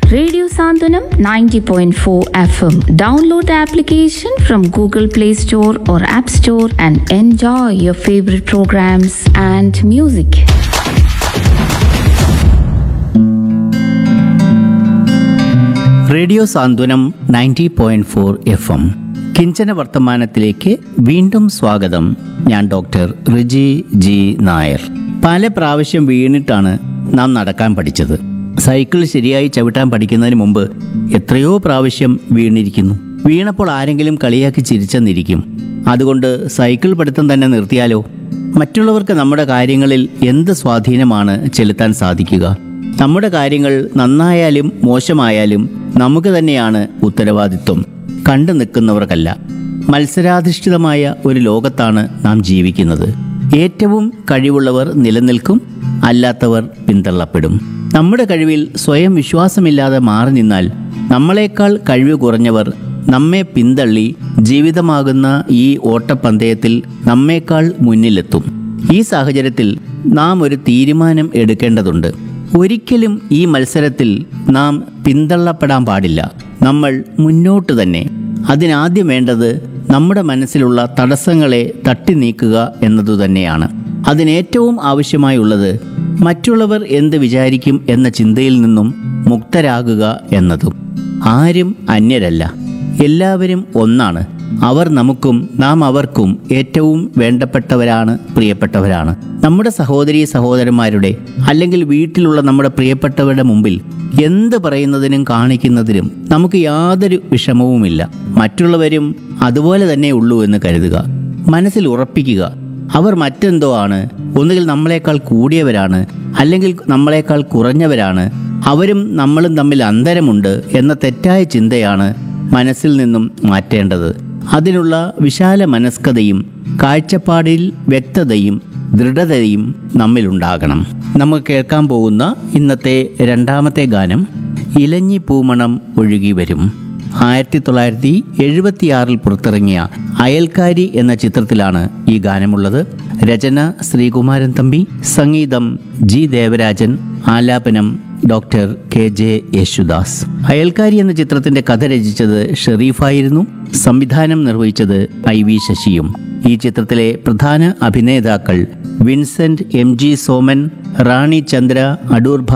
Radio Sandhanam 90.4 FM. Download the application from Google Play Store or App Store and enjoy your favorite programs and music. Radio Santhwanam ninety point four F M കിഞ്ചന വർത്തമാനത്തിലേക്ക് വീണ്ടും സ്വാഗതം ഞാൻ doctor Riji G Nair പല പ്രാവശ്യം വീണിട്ടാണ് നാം നടക്കാൻ പഠിച്ചത് സൈക്കിൾ ശരിയായി ചവിട്ടാൻ പഠിക്കുന്നതിന് മുമ്പ് എത്രയോ പ്രാവശ്യം വീണിരിക്കുന്നു വീണപ്പോൾ ആരെങ്കിലും കളിയാക്കി ചിരിച്ചെന്നിരിക്കും അതുകൊണ്ട് സൈക്കിൾ പഠിത്തം തന്നെ നിർത്തിയാലോ മറ്റുള്ളവർക്ക് നമ്മുടെ കാര്യങ്ങളിൽ എന്ത് സ്വാധീനമാണ് ചെലുത്താൻ സാധിക്കുക നമ്മുടെ കാര്യങ്ങൾ നന്നായാലും മോശമായാലും നമുക്ക് തന്നെയാണ് ഉത്തരവാദിത്വം കണ്ടു നിൽക്കുന്നവർക്കല്ല മത്സരാധിഷ്ഠിതമായ ഒരു ലോകത്താണ് നാം ജീവിക്കുന്നത് ഏറ്റവും കഴിവുള്ളവർ നിലനിൽക്കും അല്ലാത്തവർ പിന്തള്ളപ്പെടും നമ്മുടെ കഴിവിൽ സ്വയം വിശ്വാസമില്ലാതെ മാറി നിന്നാൽ നമ്മളെക്കാൾ കഴിവ് കുറഞ്ഞവർ നമ്മെ പിന്തള്ളി ജീവിതമാകുന്ന ഈ ഓട്ടപ്പന്തയത്തിൽ നമ്മേക്കാൾ മുന്നിലെത്തും ഈ സാഹചര്യത്തിൽ നാം ഒരു തീരുമാനം എടുക്കേണ്ടതുണ്ട് ഒരിക്കലും ഈ മത്സരത്തിൽ നാം പിന്തള്ളപ്പെടാൻ പാടില്ല നമ്മൾ മുന്നോട്ട് തന്നെ അതിനാദ്യം വേണ്ടത് നമ്മുടെ മനസ്സിലുള്ള തടസ്സങ്ങളെ തട്ടി നീക്കുക എന്നതു തന്നെയാണ് അതിനേറ്റവും ആവശ്യമായുള്ളത് മറ്റുള്ളവർ എന്ത് വിചാരിക്കും എന്ന ചിന്തയിൽ നിന്നും മുക്തരാകുക എന്നതും ആരും അന്യരല്ല എല്ലാവരും ഒന്നാണ് അവർ നമുക്കും നാം അവർക്കും ഏറ്റവും വേണ്ടപ്പെട്ടവരാണ് പ്രിയപ്പെട്ടവരാണ് നമ്മുടെ സഹോദരി സഹോദരന്മാരുടെ അല്ലെങ്കിൽ വീട്ടിലുള്ള നമ്മുടെ പ്രിയപ്പെട്ടവരുടെ മുമ്പിൽ എന്ത് പറയുന്നതിനും കാണിക്കുന്നതിനും നമുക്ക് യാതൊരു വിഷമവുമില്ല മറ്റുള്ളവരും അതുപോലെ തന്നെ ഉള്ളൂ എന്ന് കരുതുക മനസ്സിൽ ഉറപ്പിക്കുക അവർ മറ്റെന്തോ ആണ് ഒന്നുകിൽ നമ്മളെക്കാൾ കൂടിയവരാണ് അല്ലെങ്കിൽ നമ്മളെക്കാൾ കുറഞ്ഞവരാണ് അവരും നമ്മളും തമ്മിൽ അന്തരമുണ്ട് എന്ന തെറ്റായ ചിന്തയാണ് മനസ്സിൽ നിന്നും മാറ്റേണ്ടത് അതിനുള്ള വിശാല മനസ്കതയും കാഴ്ചപ്പാടിൽ വ്യക്തതയും ദൃഢതയും നമ്മിലുണ്ടാകണം നമുക്ക് കേൾക്കാൻ പോകുന്ന ഇന്നത്തെ രണ്ടാമത്തെ ഗാനം ഇലഞ്ഞി പൂമണം ഒഴുകി വരും ആയിരത്തി തൊള്ളായിരത്തി എഴുപത്തിയാറിൽ പുറത്തിറങ്ങിയ അയൽക്കാരി എന്ന ചിത്രത്തിലാണ് ഈ ഗാനമുള്ളത് രചന ശ്രീകുമാരൻ തമ്പി സംഗീതം ജി ദേവരാജൻ ആലാപനം doctor K J Yesudas Ayalkkari എന്ന ചിത്രത്തിന്റെ കഥ രചിച്ചത് ഷെറീഫായിരുന്നു സംവിധാനം നിർവഹിച്ചത് ഐ വി ശശിയും ഈ ചിത്രത്തിലെ പ്രധാന അഭിനേതാക്കൾ Vincent M G Soman Rani Chandra Adoor